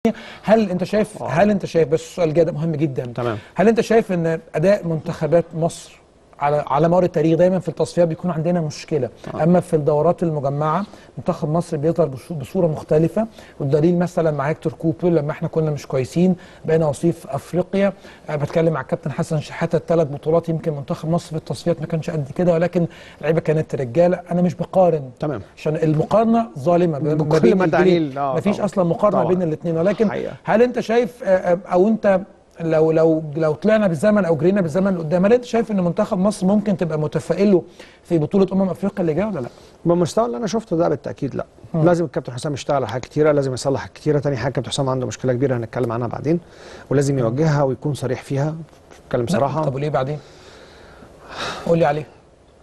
هل انت شايف هل انت شايف بس السؤال ده مهم جدا تمام. هل انت شايف ان اداء منتخبات مصر على على مر التاريخ دايما في التصفيات بيكون عندنا مشكله اما في الدورات المجمعه منتخب مصر بيظهر بصو- بصوره مختلفه والدليل مثلا مع هيكتور كوبر لما احنا كنا مش كويسين بقينا وصيف افريقيا أه بتكلم مع الكابتن حسن شحاته الثلاث بطولات يمكن منتخب مصر في التصفيات ما كانش قد كده ولكن اللعيبه كانت رجاله انا مش بقارن تمام. عشان المقارنه ظالمه ما بكل بين ما الجيلين. تعنيه، آه، مفيش طبعاً. اصلا مقارنه طبعاً. بين الاثنين ولكن حقيقة. هل انت شايف آه، آه، او انت لو لو لو طلعنا بالزمن او جرينا بالزمن لقدام هل انت شايف ان منتخب مصر ممكن تبقى متفائله في بطوله امم افريقيا اللي جايه ولا لا؟ بالمستوى اللي انا شفته ده بالتاكيد لا لازم الكابتن حسام يشتغل على حاجات كتيره لازم يصلح حاجات كتيره تاني حاجه الكابتن حسام عنده مشكله كبيره هنتكلم عنها بعدين ولازم يوجهها ويكون صريح فيها اتكلم بصراحه طب وليه بعدين؟ قول لي عليه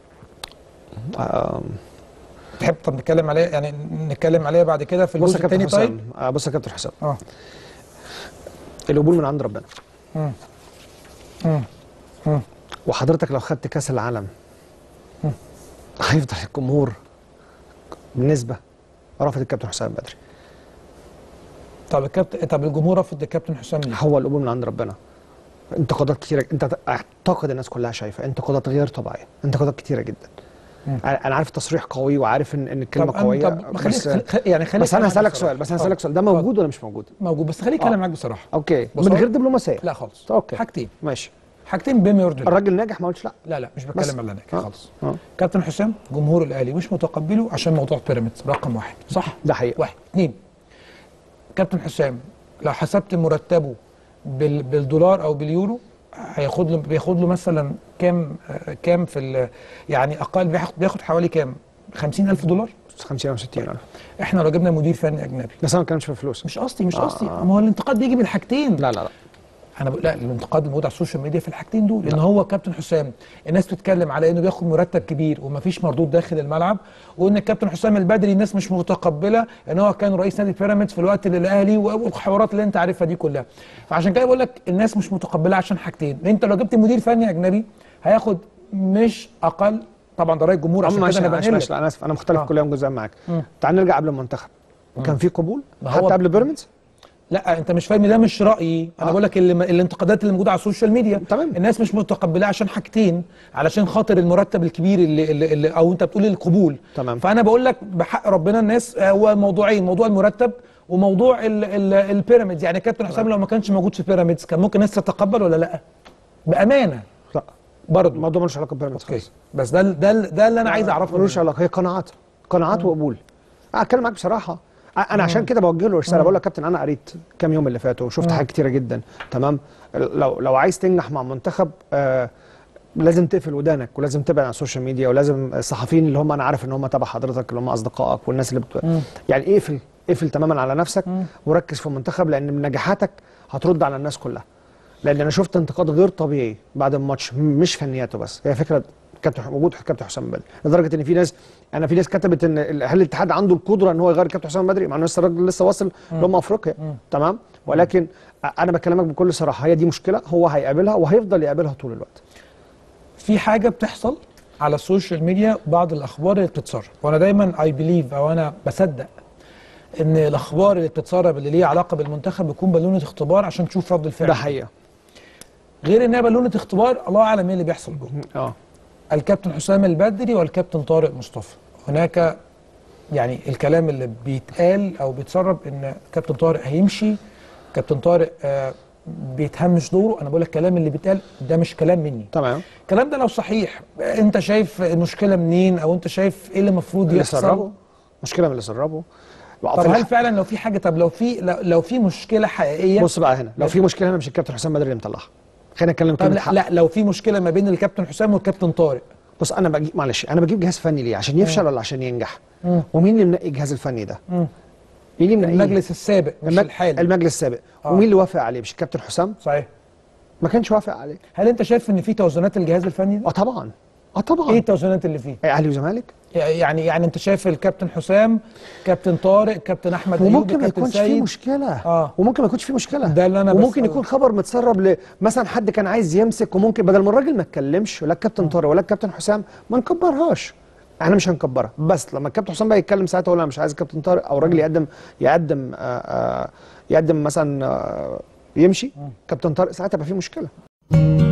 آم، تحب طب نتكلم عليه يعني نتكلم عليه بعد كده في بص الجزء يا كابتن الثاني طيب؟ حسام آه، بص يا كابتن حسام اه القبول من عند ربنا مم. مم. مم. وحضرتك لو خدت كاس العالم هيفضل الجمهور بنسبه رافض الكابتن حسام بدري طب الكابتن طب الجمهور رفض الكابتن حسام ليه؟ هو القبول من عند ربنا انتقادات كتيره انت اعتقد الناس كلها شايفه انتقادات غير طبيعيه انتقادات كتيره جدا انا أنا عارف تصريح قوي وعارف ان ان الكلمه طب أنا- قويه طب خليك بس, خليك- يعني خليك بس انا معاك هسالك بصراحة. سؤال بس انا اه. هسالك سؤال ده موجود ولا مش موجود موجود بس خليك اتكلم آه. معاك بصراحه اوكي بص من هو- غير دبلوماسيه لا خالص اوكي حاجتين ماشي حاجتين بما يرضي الله. الراجل ناجح ما قلتش لا لا لا مش بس. بتكلم على ناجح آه. خالص آه. كابتن حسام جمهور الاهلي مش متقبله عشان موضوع بيراميدز رقم واحد صح ده حقيقه واحد اثنين كابتن حسام لو حسبت مرتبه بال... بالدولار او باليورو هياخد له بياخد له مثلا كام آه، كام في ال... يعني اقل بياخد بياخد حوالي كام 50000 دولار 50 او 60 الف احنا لو جبنا مدير فني اجنبي بس انا ما بتكلمش في الفلوس مش قصدي مش آه، قصدي آه. ما هو الانتقاد بيجي من حاجتين لا لا لا انا بقول لا الانتقاد الموجود على السوشيال ميديا في الحاجتين دول لان هو كابتن حسام الناس بتتكلم على انه بياخد مرتب كبير ومفيش مردود داخل الملعب وان الكابتن حسام البدري الناس مش متقبله ان هو كان رئيس نادي بيراميدز في الوقت اللي الاهلي والحوارات اللي انت عارفها دي كلها فعشان كده بقول لك الناس مش متقبله عشان حاجتين انت لو جبت مدير فني اجنبي هياخد مش اقل طبعا ده راي الجمهور عشان ماشي كده انا ماشي بنقل ماشي لا انا اسف انا مختلف آه. كل يوم جزء معاك تعال نرجع قبل المنتخب كان في قبول ما هو- حتى قبل بيراميدز لا انت مش فاهم ده مش رايي انا آه. بقول لك اللي الانتقادات اللي موجوده على السوشيال ميديا تمام. الناس مش متقبلاه عشان حاجتين علشان خاطر المرتب الكبير اللي, اللي, اللي او انت بتقول القبول تمام. فانا بقول لك بحق ربنا الناس آه، هو موضوعين موضوع المرتب وموضوع ال- ال- البيراميدز يعني كابتن حسام لو ما كانش موجود في بيراميدز كان ممكن الناس تتقبل ولا لا بامانه لا برضه الموضوع ملوش علاقه ببيراميدز اوكي خالص بس ده ده ده اللي انا عايز اعرفه ملوش منك. علاقه هي قناعات قناعات وقبول اتكلم معاك بصراحه انا عشان كده بوجه له رساله بقول له يا كابتن انا قريت كام يوم اللي فاتوا وشفت حاجات كتيره جدا تمام لو لو عايز تنجح مع منتخب آه لازم تقفل ودانك ولازم تبعد عن السوشيال ميديا ولازم الصحفيين اللي هم انا عارف ان هم تبع حضرتك اللي هم اصدقائك والناس اللي بت... يعني اقفل اقفل تماما على نفسك وركز في المنتخب لان من نجاحاتك هترد على الناس كلها لان انا شفت انتقاد غير طبيعي بعد الماتش م- مش فنياته بس هي فكره كابتن وجود كابتن حسام بدري لدرجه ان في ناس انا في ناس كتبت ان ال- هل الاتحاد عنده القدره ان هو يغير كابتن حسام بدري مع انه لسه الراجل لسه واصل لامم افريقيا تمام ولكن أ- انا بكلمك بكل صراحه هي دي مشكله هو هيقابلها وهيفضل يقابلها طول الوقت في حاجه بتحصل على السوشيال ميديا بعض الاخبار اللي بتتسرب وانا دايما اي بليف او انا بصدق ان الاخبار اللي بتتسرب اللي ليها علاقه بالمنتخب بتكون بالونه اختبار عشان تشوف رد الفعل ده حقيقه غير انها بالونه اختبار الله اعلم ايه اللي بيحصل جوه اه الكابتن حسام البدري والكابتن طارق مصطفى هناك يعني الكلام اللي بيتقال او بيتسرب ان كابتن طارق هيمشي كابتن طارق آه بيتهمش دوره انا بقول لك الكلام اللي بيتقال ده مش كلام مني تمام الكلام ده لو صحيح انت شايف المشكله منين او انت شايف ايه اللي المفروض اللي يحصل سربه مشكله من اللي سربه طب هل فعلا لو في حاجه طب لو في لو, لو في مشكله حقيقيه بص بقى هنا لو في مشكله هنا مش الكابتن حسام بدري اللي مطلعها خلينا نتكلم طب كلمه لا, حق لا لو في مشكله ما بين الكابتن حسام والكابتن طارق بص انا بجيب معلش انا بجيب جهاز فني ليه عشان يفشل ولا عشان ينجح ومين اللي منقي الجهاز الفني ده مين اللي منقيه المجلس السابق مش المج... الحالي المجلس السابق آه. ومين اللي وافق عليه مش الكابتن حسام صحيح ما كانش وافق عليه هل انت شايف ان في توازنات الجهاز الفني ده؟ اه طبعا اه طبعا ايه التوازنات اللي فيه؟ اهلي وزمالك يعني يعني انت شايف الكابتن حسام كابتن طارق كابتن احمد ايوب وممكن ما كابتن يكونش في سيد مشكله آه. وممكن ما يكونش في مشكله ده اللي أنا وممكن بس- يكون خبر متسرب ل... مثلا حد كان عايز يمسك وممكن بدل ما الراجل ما اتكلمش ولا الكابتن طارق ولا الكابتن حسام ما نكبرهاش احنا مش هنكبرها بس لما الكابتن حسام بقى يتكلم ساعتها اقول انا مش عايز الكابتن طارق او الراجل يقدم يقدم آه آه يقدم مثلا آه يمشي كابتن طارق ساعتها يبقى في مشكله